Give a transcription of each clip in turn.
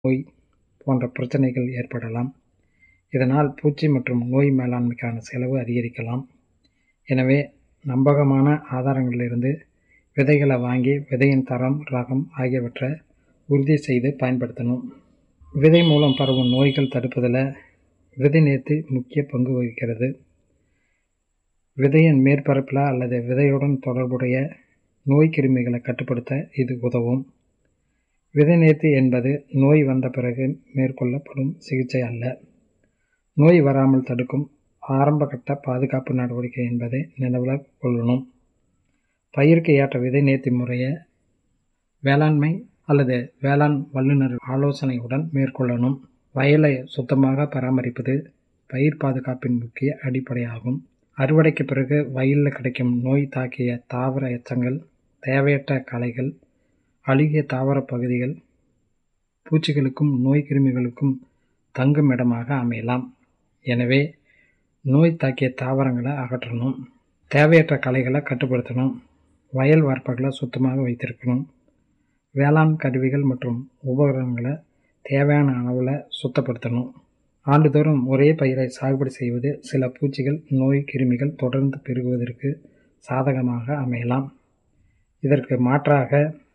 நோய் போன்ற பிரச்சனைகள் ஏற்படலாம் இதனால் பூச்சி மற்றும் நோய் மேலாண்மைக்கான செலவு அதிகரிக்கலாம் எனவே நம்பகமான ஆதாரங்களிலிருந்து விதைகளை வாங்கி விதையின் தரம் ரகம் ஆகியவற்றை உறுதி செய்து பயன்படுத்தணும் விதை மூலம் பரவும் நோய்கள் தடுப்பதில் விதை நேர்த்தி முக்கிய பங்கு வகிக்கிறது விதையின் மேற்பரப்பில் அல்லது விதையுடன் தொடர்புடைய நோய் கிருமிகளை கட்டுப்படுத்த இது உதவும் விதை நேர்த்தி என்பது நோய் வந்த பிறகு மேற்கொள்ளப்படும் சிகிச்சை அல்ல நோய் வராமல் தடுக்கும் ஆரம்பகட்ட பாதுகாப்பு நடவடிக்கை என்பதை நினைவில் கொள்ளணும் பயிருக்கு ஏற்ற விதை நேர்த்தி முறையை வேளாண்மை அல்லது வேளாண் வல்லுநர் ஆலோசனையுடன் மேற்கொள்ளணும் வயலை சுத்தமாக பராமரிப்பது பயிர் பாதுகாப்பின் முக்கிய அடிப்படையாகும் அறுவடைக்கு பிறகு வயலில் கிடைக்கும் நோய் தாக்கிய தாவர எச்சங்கள் தேவையற்ற களைகள் அழுகிய தாவர பகுதிகள் பூச்சிகளுக்கும் நோய் கிருமிகளுக்கும் தங்கும் இடமாக அமையலாம் எனவே நோய் தாக்கிய தாவரங்களை அகற்றணும் தேவையற்ற களைகளை கட்டுப்படுத்தணும் வயல் வரப்புகளை சுத்தமாக வைத்திருக்கணும் வேளாண் கருவிகள் மற்றும் உபகரணங்களை தேவையான அளவில் சுத்தப்படுத்தணும் ஆண்டுதோறும் ஒரே பயிரை சாகுபடி செய்வது சில பூச்சிகள் நோய் கிருமிகள் தொடர்ந்து பெருகுவதற்கு சாதகமாக அமையலாம் இதற்கு மாற்றாக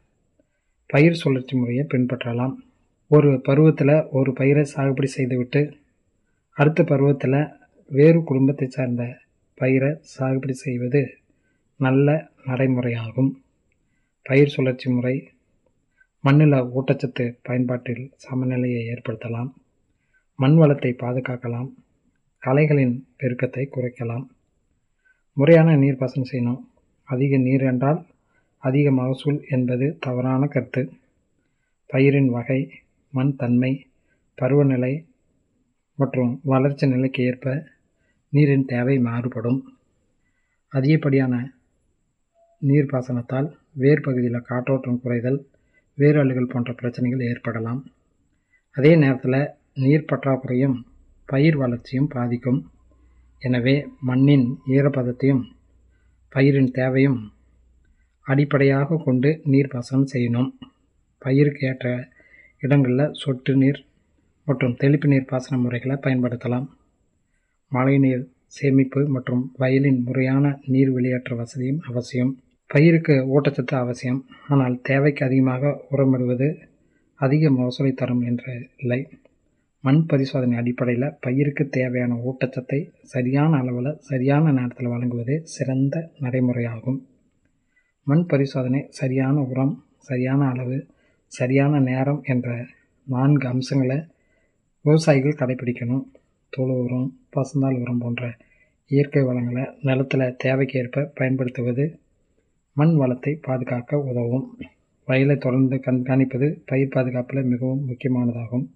பயிர் சுழற்சி முறையை பின்பற்றலாம் ஒரு பருவத்தில் ஒரு பயிரை சாகுபடி செய்துவிட்டு அடுத்த பருவத்தில் வேறு குடும்பத்தை சார்ந்த பயிரை சாகுபடி செய்வது நல்ல நடைமுறையாகும் பயிர் சுழற்சி முறை மண்ணில் ஊட்டச்சத்து பயன்பாட்டில் சமநிலையை ஏற்படுத்தலாம் மண் வளத்தை பாதுகாக்கலாம் களைகளின் பெருக்கத்தை குறைக்கலாம் முறையான நீர்ப்பாசனம் செய்யணும் அதிக நீர் என்றால் அதிக மகசூல் என்பது தவறான கருத்து பயிரின் வகை மண் தன்மை பருவநிலை மற்றும் வளர்ச்சி நிலைக்கு ஏற்ப நீரின் தேவை மாறுபடும் அதிகப்படியான நீர்ப்பாசனத்தால் வேர் பகுதியில் காற்றோட்டம் குறைதல் வேர் அழுகல் போன்ற பிரச்சனைகள் ஏற்படலாம் அதே நேரத்தில் நீர் பற்றாக்குறையும் பயிர் வளர்ச்சியும் பாதிக்கும் எனவே மண்ணின் ஈரப்பதத்தையும் பயிரின் தேவையும் அடிப்படையாக கொண்டு நீர்ப்பாசனம் செய்யணும் பயிருக்கு ஏற்ற இடங்களில் சொட்டு நீர் மற்றும் தெளிப்பு நீர் பாசன முறைகளை பயன்படுத்தலாம் மழைநீர் சேமிப்பு மற்றும் வயலின் முறையான நீர் வெளியேற்ற வசதியும் அவசியம் பயிருக்கு ஊட்டச்சத்து அவசியம் ஆனால் தேவைக்கு அதிகமாக உரமிடுவது அதிக மகசூலை தரும் என்று இல்லை மண் பரிசோதனை அடிப்படையில் பயிருக்கு தேவையான ஊட்டச்சத்தை சரியான அளவில் சரியான நேரத்தில் வழங்குவதே சிறந்த நடைமுறையாகும் மண் பரிசோதனை சரியான உரம் சரியான அளவு சரியான நேரம் என்ற நான்கு அம்சங்களை விவசாயிகள் கடைபிடிக்கணும் தொழு உரம் பசுந்தாள் உரம் போன்ற இயற்கை வளங்களை நிலத்தில் தேவைக்கேற்ப பயன்படுத்துவது மண் வளத்தை பாதுகாக்க உதவும் வயலை தொடர்ந்து கண்காணிப்பது பயிர் பாதுகாப்பில் மிகவும் முக்கியமானதாகும்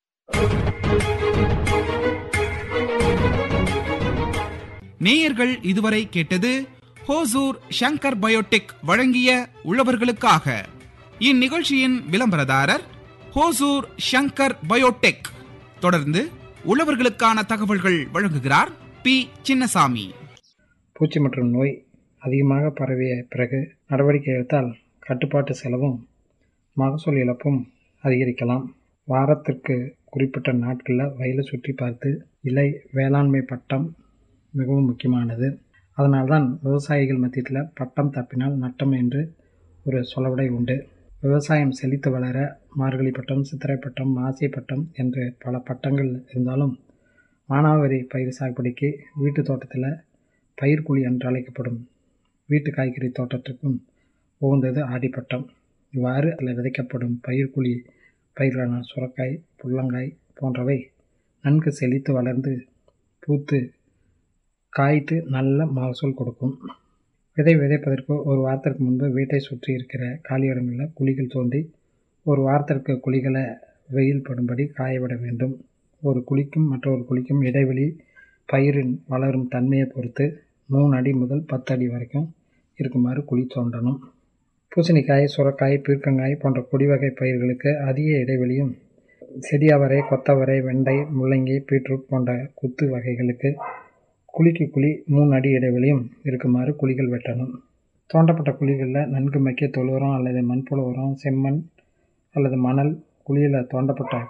நேயர்கள் இதுவரை கேட்டது ஹோசூர் ஷங்கர் பயோடெக் வழங்கிய உழவர்களுக்காக இந்நிகழ்ச்சியின் விளம்பரதாரர் ஹோசூர் ஷங்கர் பயோடெக் தொடர்ந்து உழவர்களுக்கான தகவல்கள் வழங்குகிறார் பி சின்னசாமி பூச்சி மற்றும் நோய் அதிகமாக பரவிய பிறகு நடவடிக்கை எடுத்தால் கட்டுப்பாட்டு செலவும் மகசூல் இழப்பும் அதிகரிக்கலாம் வாரத்திற்கு குறிப்பிட்ட நாட்களில் வயலை சுற்றி பார்த்து இலை வேளாண்மை பட்டம் மிகவும் முக்கியமானது அதனால்தான் விவசாயிகள் மத்தியத்தில் பட்டம் தப்பினால் நட்டம் என்று ஒரு சொலவடை உண்டு விவசாயம் செழித்து வளர மார்கழி பட்டம் சித்திரை பட்டம் மாசி பட்டம் என்று பல பட்டங்கள் இருந்தாலும் மானாவாரி பயிர் சாகுபடிக்கு வீட்டு தோட்டத்தில் பயிர்க்குழி என்று அழைக்கப்படும் வீட்டு காய்கறி தோட்டத்துக்கும் உகந்தது ஆடிப்பட்டம் இவ்வாறு அதில் விதைக்கப்படும் பயிர்க்குழி பயிர்களான சுரக்காய் புள்ளங்காய் போன்றவை நன்கு செழித்து வளர்ந்து பூத்து காய்த்து நல்ல மகசூல் கொடுக்கும் விதை விதைப்பதற்கு ஒரு வாரத்திற்கு முன்பு வீட்டை சுற்றி இருக்கிற காலி இடங்களில் குழிகள் தோண்டி ஒரு வாரத்திற்கு குழிகளை வெயில் படும்படி காயவிட வேண்டும் ஒரு குழிக்கும் மற்றொரு குழிக்கும் இடைவெளி பயிரின் வளரும் தன்மையை பொறுத்து மூணு அடி முதல் பத்து அடி வரைக்கும் இருக்குமாறு குழி தோண்டணும் பூசணிக்காய் சுரக்காய் பீர்க்கங்காய் போன்ற கொடி வகை பயிர்களுக்கு அதிக இடைவெளியும் செடியவரை கொத்தவரை வெண்டை முள்ளங்கி பீட்ரூட் போன்ற குத்து வகைகளுக்கு குழிக்கு குழி மூணு அடி இடைவெளியும் இருக்குமாறு குழிகள் வெட்டணும் தோண்டப்பட்ட குழிகளில் நன்கு மக்கிய தொழு உரம் அல்லது மண்புழு உரம் செம்மண் அல்லது மணல் குழியில் தோண்டப்பட்ட